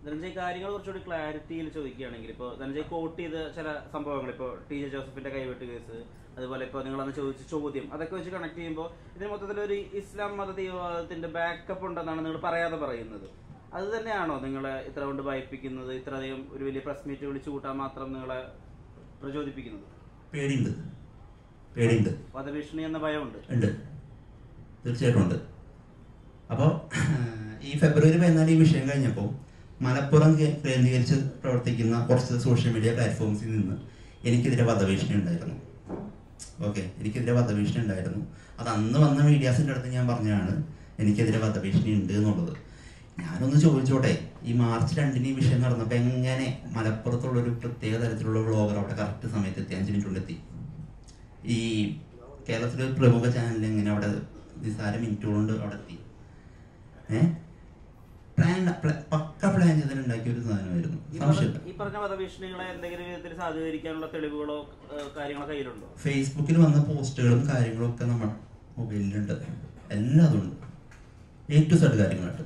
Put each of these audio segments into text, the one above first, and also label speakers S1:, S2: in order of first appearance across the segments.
S1: ധനഞ്ജയ് കാര്യങ്ങൾ കുറച്ചുകൂടി ക്ലാരിറ്റിയിൽ ചോദിക്കുകയാണെങ്കിൽ ഇപ്പോൾ ധനഞ്ജയ് കോട്ട് ചെയ്ത ചില സംഭവങ്ങൾ ഇപ്പോൾ ടി ജെ ജോസഫിന്റെ കൈവെട്ട് കേസ് അതുപോലെ ഇപ്പോൾ നിങ്ങൾ അന്ന് ചോദിച്ച ചോദ്യം അതൊക്കെ വെച്ച് കണക്ട് ചെയ്യുമ്പോൾ ഇതിന് മൊത്തത്തിൽ ഒരു ഇസ്ലാം മത തീവ്രവാദത്തിന്റെ ബാക്കപ്പ് ഉണ്ടെന്നാണ് നിങ്ങൾ പറയാതെ പറയുന്നത് അത് തന്നെയാണോ നിങ്ങളെ ഇത്ര കൊണ്ട് ഭയപ്പിക്കുന്നത് ഇത്രയധികം ഒരു വലിയ പ്രസ് മീറ്റ് വിളിച്ചു കൂട്ടാൻ മാത്രം നിങ്ങളെ പ്രചോദിപ്പിക്കുന്നത്
S2: പേടിയുണ്ട് പേടിയുണ്ട്
S1: വധഭീഷണി എന്ന ഭയമുണ്ട്
S2: ഉണ്ട് തീർച്ചയായിട്ടും ഉണ്ട് അപ്പോൾ ഈ ഫെബ്രുവരി പതിനാല് ഈ വിഷയം കഴിഞ്ഞപ്പോൾ മലപ്പുറം കേ- കേന്ദ്രീകരിച്ച് പ്രവർത്തിക്കുന്ന കുറച്ച് സോഷ്യൽ മീഡിയ പ്ലാറ്റ്ഫോംസിൽ നിന്ന് എനിക്കെതിരെ വധഭീഷണി ഉണ്ടായിരുന്നു ഓക്കെ എനിക്കെതിരെ വധഭീഷണി ഉണ്ടായിരുന്നു അത് അന്ന് വന്ന മീഡിയാസിൻ്റെ അടുത്ത് ഞാൻ പറഞ്ഞതാണ് എനിക്കെതിരെ വധഭീഷണി ഉണ്ട് എന്നുള്ളത് ഞാനൊന്ന് ചോദിച്ചോട്ടെ ഈ മാർച്ച് രണ്ടിന് ഈ വിഷയം നടന്നപ്പോൾ എങ്ങനെ മലപ്പുറത്തുള്ള ഒരു പ്രത്യേക തരത്തിലുള്ള വ്ളോഗർ അവിടെ കറക്റ്റ് സമയത്ത് എത്തി അഞ്ച് മിനിറ്റ് കൊണ്ട് എത്തി ഈ കേരളത്തിലെ ഒരു പ്രമുഖ ചാനൽ എങ്ങനെ അവിടെ നിസ്സാര മിനിറ്റുകൾ കൊണ്ട് അവിടെ എത്തി ഏഹ് പ്ലാൻ പക്ക പ്ലാൻ ചെയ്തിട്ടുണ്ടാക്കിയ ഒരു സാധനമായിരുന്നു
S1: ഈ
S2: സംശയമില്ല
S1: പറഞ്ഞ- ഈ പറഞ്ഞ വധഭീഷണികളെ എന്തെങ്കിലും വിധത്തിൽ സാധൂകരിക്കാനുള്ള തെളിവുകളോ ഏഹ്, കാര്യങ്ങളോ കയ്യിലുണ്ടോ
S2: ഫേസ്ബുക്കിൽ വന്ന പോസ്റ്റുകളും കാര്യങ്ങളും ഒക്കെ നമ്മുടെ മൊബൈലിലുണ്ട് എല്ലാം അതുണ്ട് എ ടു സെഡ് കാര്യങ്ങളുണ്ട്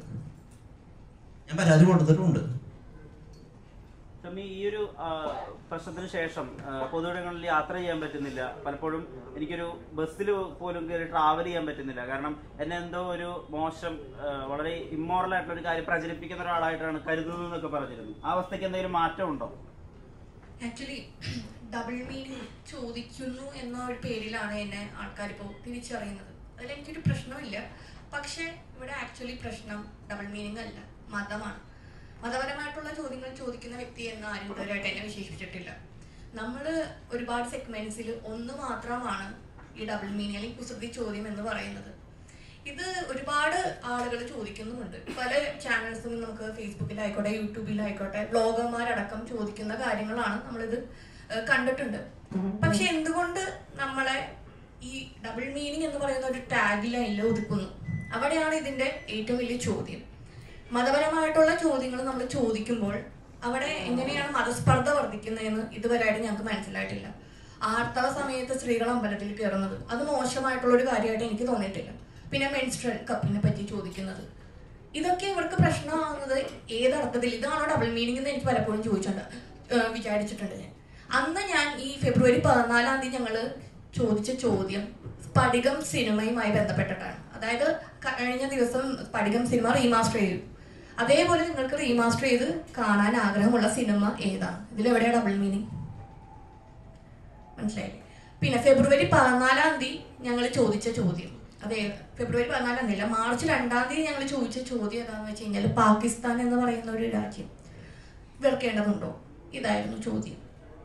S2: ഞാൻ പരാതി കൊടുത്തിട്ടുമുണ്ട്
S1: ഷമി ഈ ഒരു ആ, പ്രശ്നത്തിന് ശേഷം ആ, പൊതുയിടങ്ങളിൽ യാത്ര ചെയ്യാൻ പറ്റുന്നില്ല പലപ്പോഴും എനിക്കൊരു ബസ്സിൽ പോലും കയറി ട്രാവൽ ചെയ്യാൻ പറ്റുന്നില്ല കാരണം എന്നെ എന്തോ ഒരു മോശം ആ, വളരെ ഇമ്മോറൽ ആയിട്ടുള്ള ഒരു കാര്യം പ്രചരിപ്പിക്കുന്ന ഒരാളായിട്ടാണ് കരുതുന്നത് എന്നൊക്കെ പറഞ്ഞിരുന്നു ആ അവസ്ഥയ്ക്ക് എന്തെങ്കിലും മാറ്റം ഉണ്ടോ
S3: ആക്ച്വലി ഡബിൾ മീനിങ് ചോദിക്കുന്നു എന്ന ഒരു പേരിലാണ് എന്നെ ആൾക്കാർ ഇപ്പോൾ തിരിച്ചറിയുന്നത് അതിൽ എനിക്കൊരു പ്രശ്നമില്ല പക്ഷേ ഇവിടെ ആക്ച്വലി പ്രശ്നം ഡബിൾ മീനിങ് അല്ല മതമാണ് മതപരമായിട്ടുള്ള ചോദ്യങ്ങൾ ചോദിക്കുന്ന വ്യക്തി എന്ന് ആരും ഇതുവരെയായിട്ട് എന്നെ വിശേഷിപ്പിച്ചിട്ടില്ല നമ്മൾ ഒരുപാട് സെഗ്മെന്റ്സിൽ ഒന്ന് മാത്രമാണ് ഈ ഡബിൾ മീനിങ് അല്ലെങ്കിൽ കുസൃതി ചോദ്യം എന്ന് പറയുന്നത് ഇത് ഒരുപാട് ആളുകൾ ചോദിക്കുന്നുമുണ്ട് പല ചാനൽസും നമുക്ക് ഫേസ്ബുക്കിലായിക്കോട്ടെ യൂട്യൂബിലായിക്കോട്ടെ ബ്ലോഗർമാരടക്കം ചോദിക്കുന്ന കാര്യങ്ങളാണ് നമ്മളിത് ഏഹ്, കണ്ടിട്ടുണ്ട് പക്ഷെ എന്തുകൊണ്ട് നമ്മളെ ഈ ഡബിൾ മീനിങ് എന്ന് പറയുന്ന ഒരു ടാഗ് ലൈനിൽ ഒതുക്കുന്നു അവിടെയാണ് ഇതിന്റെ ഏറ്റവും വലിയ ചോദ്യം മതപരമായിട്ടുള്ള ചോദ്യങ്ങൾ നമ്മൾ ചോദിക്കുമ്പോൾ അവിടെ എങ്ങനെയാണ് മതസ്പർദ്ധ വർദ്ധിക്കുന്നതെന്ന് ഇതുവരെയായിട്ട് ഞങ്ങൾക്ക് മനസ്സിലായിട്ടില്ല ആർത്തവ സമയത്ത് സ്ത്രീകൾ അമ്പലത്തിൽ കയറുന്നത് അത് മോശമായിട്ടുള്ള ഒരു കാര്യമായിട്ട് എനിക്ക് തോന്നിയിട്ടില്ല പിന്നെ മെൻസ്ട്രൽ കപ്പിനെ പറ്റി ചോദിക്കുന്നത് ഇതൊക്കെ ഇവർക്ക് പ്രശ്നമാകുന്നത് ഏതർത്ഥത്തിൽ ഇതാണോ ഡബിൾ മീനിങ് എന്ന് എനിക്ക് പലപ്പോഴും ചോദിച്ചിട്ടുണ്ട് ഏഹ് വിചാരിച്ചിട്ടുണ്ട് ഞാൻ അന്ന് ഞാൻ ഈ ഫെബ്രുവരി പതിനാലാം തീയതി ഞങ്ങള് ചോദിച്ച ചോദ്യം സ്ഫടികം സിനിമയുമായി ബന്ധപ്പെട്ടിട്ടാണ് അതായത് കഴിഞ്ഞ ദിവസം സ്ഫടികം സിനിമ റീമാസ്റ്റർ ചെയ്തു അതേപോലെ നിങ്ങൾക്ക് റീമാസ്റ്റർ ചെയ്ത് കാണാൻ ആഗ്രഹമുള്ള സിനിമ ഏതാണ് ഇതിലെവിടെയാ ഡബിൾ മീനിങ് മനസ്സിലായില്ലേ പിന്നെ ഫെബ്രുവരി പതിനാലാം തീയതി ഞങ്ങൾ ചോദിച്ച ചോദ്യം അതെ ഫെബ്രുവരി പതിനാലാം തീയതി അല്ല മാർച്ച് രണ്ടാം തീയതി ഞങ്ങൾ ചോദിച്ച ചോദ്യം എന്താണെന്ന് വെച്ച് കഴിഞ്ഞാൽ പാകിസ്ഥാൻ എന്ന് പറയുന്ന ഒരു രാജ്യം വെറുക്കേണ്ടതുണ്ടോ ഇതായിരുന്നു ചോദ്യം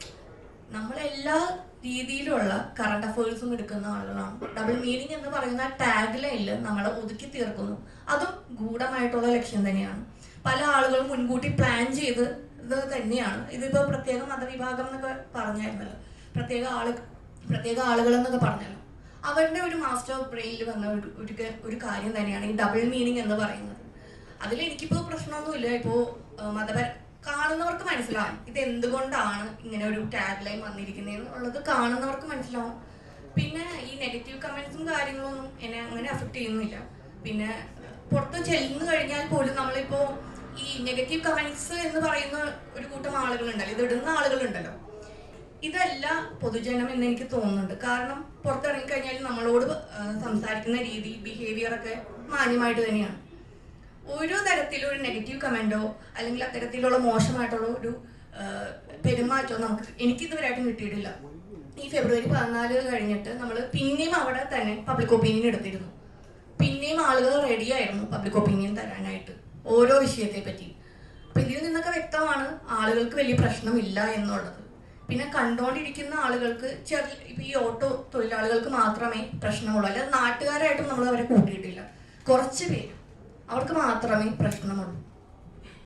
S3: നമ്മളെല്ലാ രീതിയിലുള്ള കറണ്ട് അഫയേഴ്സും എടുക്കുന്ന ആളുകളാണ് ഡബിൾ മീനിങ് എന്ന് പറയുന്ന ടാഗ് ലൈനിൽ നമ്മളെ ഒതുക്കി തീർക്കുന്നു അതും ഗൂഢമായിട്ടുള്ള ലക്ഷ്യം തന്നെയാണ് പല ആളുകളും മുൻകൂട്ടി പ്ലാൻ ചെയ്ത് ഇത് തന്നെയാണ് ഇതിപ്പോ പ്രത്യേക മതവിഭാഗം എന്നൊക്കെ പറഞ്ഞായിരുന്നല്ലോ പ്രത്യേക ആള് പ്രത്യേക ആളുകൾ എന്നൊക്കെ പറഞ്ഞല്ലോ അവരുടെ ഒരു മാസ്റ്റർ ബ്രെയിനിൽ വന്ന ഒരു ഒരു ക- ഒരു കാര്യം തന്നെയാണ് ഈ ഡബിൾ മീനിങ് എന്ന് പറയുന്നത് അതിൽ എനിക്കിപ്പോ പ്രശ്നമൊന്നുമില്ല ഇപ്പോ ആ, മതപര കാണുന്നവർക്ക് മനസ്സിലാവും ഇത് എന്തുകൊണ്ടാണ് ഇങ്ങനെ ഒരു ടാഗ് ലൈൻ വന്നിരിക്കുന്നത് എന്നുള്ളത് കാണുന്നവർക്ക് മനസ്സിലാവും പിന്നെ ഈ നെഗറ്റീവ് കമന്റ്സും കാര്യങ്ങളൊന്നും എന്നെ അങ്ങനെ അഫക്ട് ചെയ്യുന്നില്ല പിന്നെ പുറത്ത് ചെല്ലുന്നു കഴിഞ്ഞാൽ പോലും നമ്മളിപ്പോ ഈ നെഗറ്റീവ് കമന്റ്സ് എന്ന് പറയുന്ന ഒരു കൂട്ടം ആളുകളുണ്ടല്ലോ ഇത് ഇടുന്ന ആളുകളുണ്ടല്ലോ ഇതല്ല പൊതുജനം എന്ന് എനിക്ക് തോന്നുന്നുണ്ട് കാരണം പുറത്തിറങ്ങി കഴിഞ്ഞാൽ നമ്മളോട് ആ, സംസാരിക്കുന്ന രീതി ബിഹേവിയർ ഒക്കെ മാന്യമായിട്ട് തന്നെയാണ് ഓരോ തരത്തിലും ഒരു നെഗറ്റീവ് കമന്റോ അല്ലെങ്കിൽ അത്തരത്തിലുള്ള മോശമായിട്ടുള്ള ഒരു ആ, പെരുമാറ്റമോ നമുക്ക് എനിക്ക് ഇതുവരെയായിട്ടും കിട്ടിയിട്ടില്ല ഈ ഫെബ്രുവരി പതിനാല് കഴിഞ്ഞിട്ട് നമ്മൾ പിന്നെയും അവിടെ തന്നെ പബ്ലിക് ഒപ്പീനിയൻ എടുത്തിരുന്നു പിന്നെയും ആളുകൾ റെഡി ആയിരുന്നു പബ്ലിക് ഒപ്പീനിയൻ തരാനായിട്ട് ഓരോ വിഷയത്തെ പറ്റി അപ്പൊ ഇതിൽ നിന്നൊക്കെ വ്യക്തമാണ് ആളുകൾക്ക് വലിയ പ്രശ്നമില്ല എന്നുള്ളത് പിന്നെ കണ്ടോണ്ടിരിക്കുന്ന ആളുകൾക്ക് ചെറിയ ഇപ്പൊ ഈ ഓട്ടോ തൊഴിലാളികൾക്ക് മാത്രമേ പ്രശ്നമുള്ളൂ അല്ലാതെ നാട്ടുകാരായിട്ടും നമ്മൾ അവരെ കൂട്ടിയിട്ടില്ല കുറച്ച് പേര് അവർക്ക് മാത്രമേ പ്രശ്നമുള്ളൂ